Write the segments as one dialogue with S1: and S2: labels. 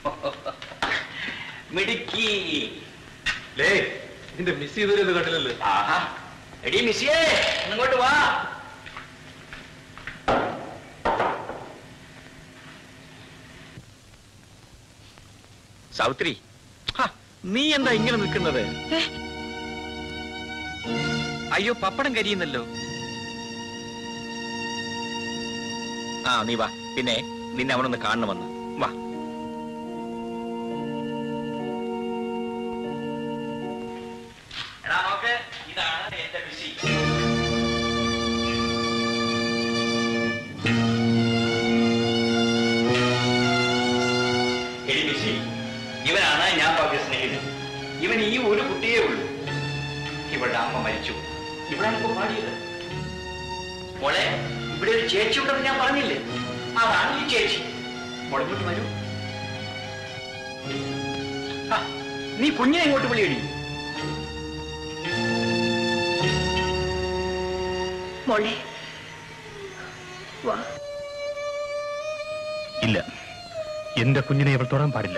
S1: മിടുക്കി
S2: ലേ നിന്റെ മിസ് ചെയ്തൊരു കണ്ടില്ലല്ലോ
S1: ആഹാ എടി മിസ്സിയേ ഇങ്ങോട്ട് വാ സാവിത്രി ഹ, നീ എന്താ ഇങ്ങനെ നിൽക്കുന്നത് അയ്യോ പപ്പടം കരിയുന്നല്ലോ ആ നീ വാ പിന്നെ നിന്നെ അവനൊന്ന് കാണണമെന്ന് വാ എടാ നോക്ക് ഇതാണ് എന്റെ മിസ്സി എടി മിസ്സി ഇവനാണ് ഞാൻ പറഞ്ഞ സ്നേഹിതൻ ഇവൻ ഈ ഒരു കുട്ടിയേ ഉള്ളൂ ഇവളുടെ അമ്മ മരിച്ചു ഇവിടാണ് ഇപ്പൊ പാടിയത് മോളെ ഇവിടെ ഒരു ചേച്ചി ഉണ്ടെന്ന് ഞാൻ പറഞ്ഞില്ലേ അതാണ് ഈ ചേച്ചി മുളഞ്ഞോട്ട് വരൂ ആ, നീ കുഞ്ഞിനെ ഇങ്ങോട്ട് വിളിയടി
S3: മോളെ വാ
S2: ഇല്ല എന്റെ കുഞ്ഞിനെ ഇവൾ തൊടാൻ പാടില്ല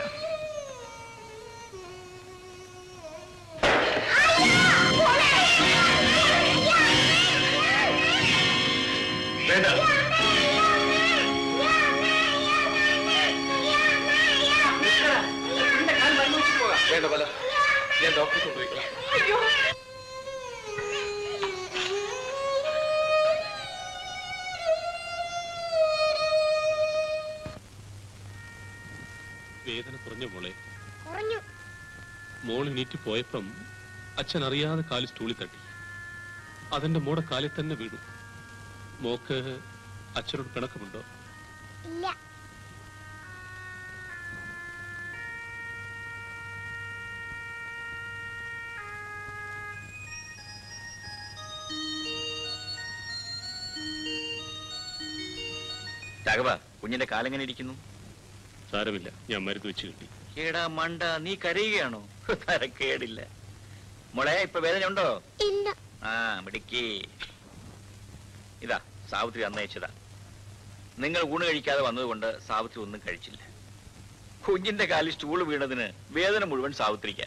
S2: വേണ്ട വേണ്ട പല ഞാൻ ഡോക്ടറെ കൊണ്ടുപോയിക്കളാം
S4: വേദന കുറഞ്ഞ മോളെ
S5: കുറഞ്ഞു
S4: മോൾ എണീറ്റ് പോയപ്പം അച്ഛൻ അറിയാതെ കാല് സ്റ്റൂളിൽ തട്ടി അതെന്റെ മോടെ കാലിൽ തന്നെ വീണു മോക്ക് അച്ഛനോട് പിണക്കമുണ്ടോ
S5: ഇല്ല
S1: രാഘവ കുഞ്ഞിന്റെ കാലെങ്ങനെ ഇരിക്കുന്നു
S4: സാരമില്ല ഞാൻ മരുന്ന് വെച്ച് കിട്ടി
S1: കേടാ മണ്ട നീ കരയുകയാണോ തരക്കേടില്ല മോളെ ഇപ്പൊ വേദന ഉണ്ടോ
S5: ഇല്ല
S1: ആ മിടുക്കി ഇതാ സാവിത്രി അന്നയച്ചതാ നിങ്ങൾ ഊണ് കഴിക്കാതെ വന്നതുകൊണ്ട് സാവിത്രി ഒന്നും കഴിച്ചില്ല കുഞ്ഞിന്റെ കാലിൽ സ്റ്റൂള് വീണതിന് വേദന മുഴുവൻ സാവിത്രിക്ക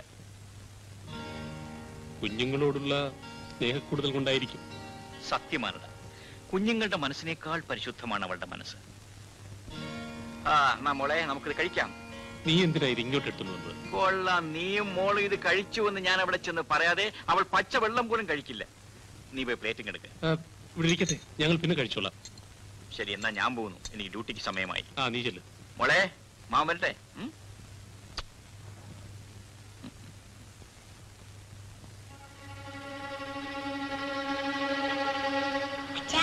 S4: കുഞ്ഞുങ്ങളോടുള്ള സ്നേഹക്കൂടുതൽ കൊണ്ടായിരിക്കും
S1: സത്യമാനത കുഞ്ഞുങ്ങളുടെ മനസ്സിനേക്കാൾ പരിശുദ്ധമാണ് അവളുടെ മനസ്സ് ആ എന്നാ മോളെ നമുക്കിത് കഴിക്കാം
S4: നീ എന്തിനാ ഇത് ഇങ്ങോട്ട് എടുത്തു വന്നത്
S1: കൊള്ളാം നീയും മോളും ഇത് കഴിച്ചുവെന്ന് ഞാൻ അവിടെ ചെന്ന് പറയാതെ അവൾ പച്ച വെള്ളം പോലും കഴിക്കില്ല നീ പോയി പ്ലേറ്റിംഗ് എടുക്ക
S4: ആ, ഇവിടെ ഇരിക്കട്ടെ ഞങ്ങൾ പിന്നെ കഴിച്ചോളാം
S1: ശരി എന്നാ ഞാൻ പോകുന്നു എനിക്ക് ഡ്യൂട്ടിക്ക് സമയമായി
S4: ആ നീ ചെല്ല്
S1: മോളെ മാൻ വരട്ടെ ഉം?
S5: അച്ഛാ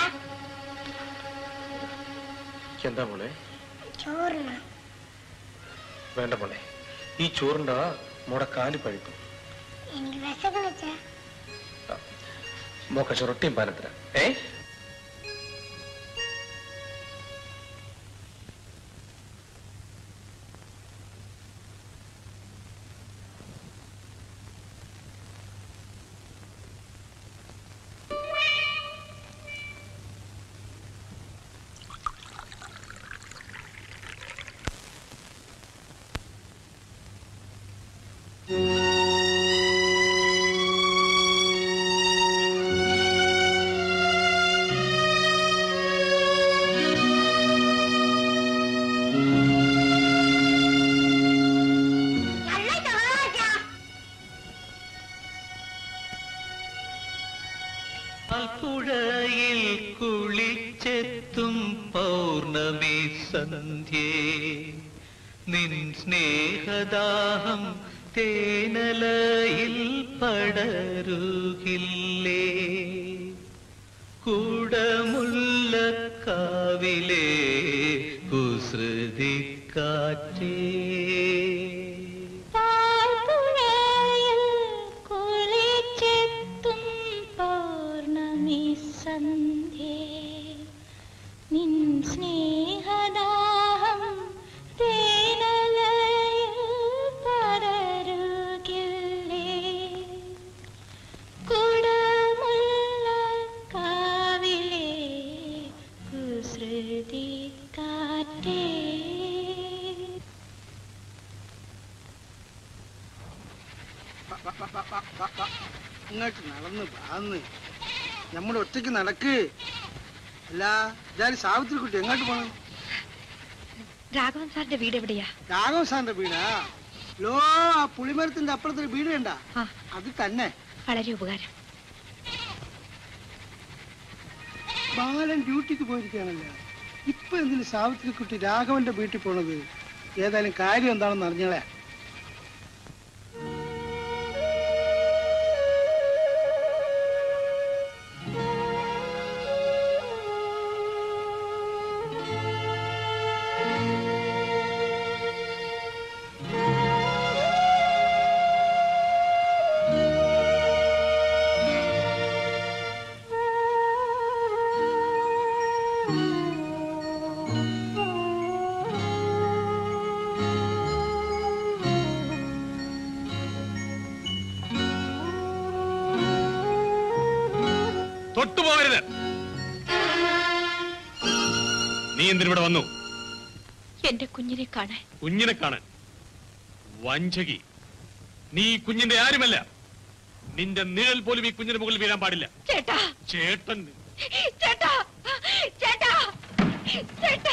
S2: എന്താ മോളെ
S5: ചോറിന
S2: വേണ്ട മോളെ ഈ ചോറിന്റെ മോടെ കാല് പഴുക്കും
S5: എനിക്ക് വിശക്കണം അച്ഛാ
S2: മോക്ക ചൊറൊട്ടിയും പാനത്തിന ഏ
S5: നല്ല ചോറാ അച്ഛാ
S6: പുഴയിൽ കുളിച്ചെത്തും പൗർണമി സന്ധ്യേ നിൻ സ്നേഹദാഹം തേനലയിൽ പടരുകില്ലേ കുടമുല്ലക്കാവിലെ കുസൃതി കാറ്റേ
S5: പാൽപ്പുഴയിൽ കുളിച്ചെത്തും പൗർണമി സന്ധ്യേ നിൻ സ്നേഹദാഹം തേനലയിൽ പടരുകില്ലേ കുടമുല്ലക്കാവിലെ കുസൃതി കാറ്റേ
S7: ഇങ്ങോട്ട് നടന്ന് വാന്ന് നമ്മുടെ ഒറ്റയ്ക്ക് നടക്ക് അല്ല ഇതാരും സാവിത്രി കുട്ടി എങ്ങോട്ട് പോണം
S3: രാഘവൻ സാറിന്റെ വീട് എവിടെയാ
S7: രാഘവ സാറിന്റെ വീടാ ലോ ആ പുളിമരത്തിന്റെ അപ്പുറത്തൊരു വീട് കണ്ട
S3: ആ
S7: അത് തന്നെ
S3: വളരെ ഉപകാരം
S7: ബാലൻ ഡ്യൂട്ടിക്ക് പോയിരിക്കുകയാണല്ലോ ഇപ്പൊ എന്തിന് സാവിത്രി കുട്ടി രാഘവന്റെ വീട്ടിൽ പോണത് ഏതായാലും കാര്യം എന്താണെന്ന് അറിഞ്ഞോളെ
S4: തൊട്ടുപോകരുത് നീ എന്തിനിവിടെ വന്നു
S3: എന്റെ കുഞ്ഞിനെ കാണാൻ
S4: കുഞ്ഞിനെ കാണാൻ വഞ്ചകി നീ ഈ കുഞ്ഞിന്റെ ആരുമല്ല നിന്റെ നിഴൽ പോലും ഈ കുഞ്ഞിന് മുകളിൽ വീഴാൻ പാടില്ല
S3: ചേട്ടാ
S4: ചേട്ടൻ
S3: ചേട്ടാ ചേട്ടാ ചേട്ടാ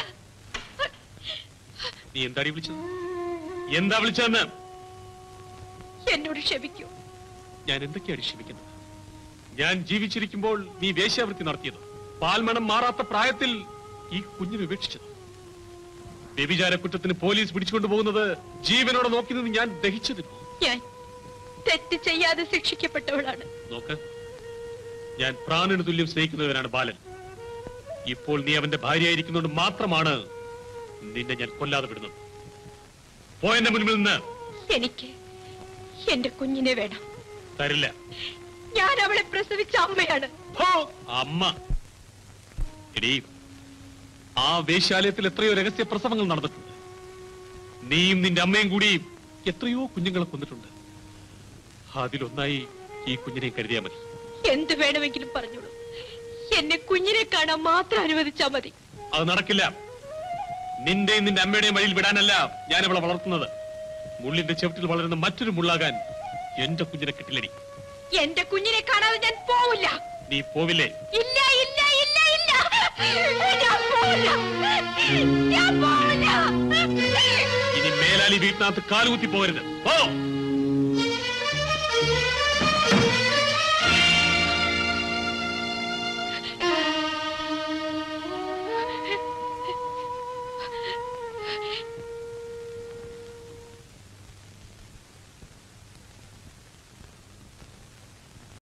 S4: നീ എന്താടി വിളിച്ചത് എന്താ വിളിച്ചതെന്ന്
S3: എന്നോട് ക്ഷമിക്കൂ
S4: ഞാൻ എന്തൊക്കെയാണ് ക്ഷമിക്കുന്നത് ഞാൻ ജീവിച്ചിരിക്കുമ്പോൾ നീ വേശ്യാവൃത്തി നടത്തിയത് പാൽമണം മാറാത്ത പ്രായത്തിൽ ഈ കുഞ്ഞിനെ ഉപേക്ഷിച്ചത് വ്യഭിചാര കുറ്റത്തിന് പോലീസ് പിടിച്ചുകൊണ്ടു പോകുന്നത് ജീവനോടെ നോക്കി നിന്ന് ഞാൻ ദഹിച്ചതിരുന്നു
S3: ഞാൻ തെറ്റ് ചെയ്യാതെ ശിക്ഷിക്കപ്പെട്ടവളാണ്
S4: നോക്ക് ഞാൻ പ്രാണന് തുല്യം സ്നേഹിക്കുന്നവനാണ് ബാലൻ ഇപ്പോൾ നീ അവന്റെ ഭാര്യയായിരിക്കുന്നതുകൊണ്ട് മാത്രമാണ് നിന്നെ ഞാൻ കൊല്ലാതെ വിടുന്നത് പോയെന്റെ മുൻപിൽ നിന്ന്
S3: എനിക്ക് എന്റെ കുഞ്ഞിനെ വേണം
S4: തരില്ല
S3: ഞാൻ അവളെ പ്രസവിച്ച അമ്മയാണ്
S4: ഹോ! അമ്മ എടീ ആ വേശ്യാലയത്തിൽ എത്രയോ രഹസ്യ പ്രസവങ്ങൾ നടന്നിട്ടുണ്ട് നീയും നിന്റെ അമ്മയും കൂടി എത്രയോ കുഞ്ഞുങ്ങളെ കൊന്നിട്ടുണ്ട് അതിലൊന്നായി ഈ കുഞ്ഞിനെ കരുതിയാ മതി
S3: എന്ത് വേണമെങ്കിലും പറഞ്ഞോളൂ എന്നെ കുഞ്ഞിനെ കാണാൻ മാത്രം അനുവദിച്ചാ മതി
S4: അത് നടക്കില്ല നിന്റെയും നിന്റെ അമ്മയുടെയും വഴിയിൽ വിടാനല്ല ഞാൻ അവളെ വളർത്തുന്നത് മുള്ളിന്റെ ചെവിട്ടിൽ വളരുന്ന മറ്റൊരു മുള്ളാകാൻ എന്റെ കുഞ്ഞിനെ കിട്ടില്ലടി
S3: എന്റെ കുഞ്ഞിനെ കാണാതെ ഞാൻ പോവില്ല
S4: നീ പോവില്ലേ
S3: ഇല്ല ഇല്ല ഇല്ല ഇല്ല ഞാൻ പോവില്ല ഞാൻ പോവില്ല
S4: ഇനി മേലാലി വീട്ടിനകത്ത് കാലുകുത്തി പോകരുത് ഓ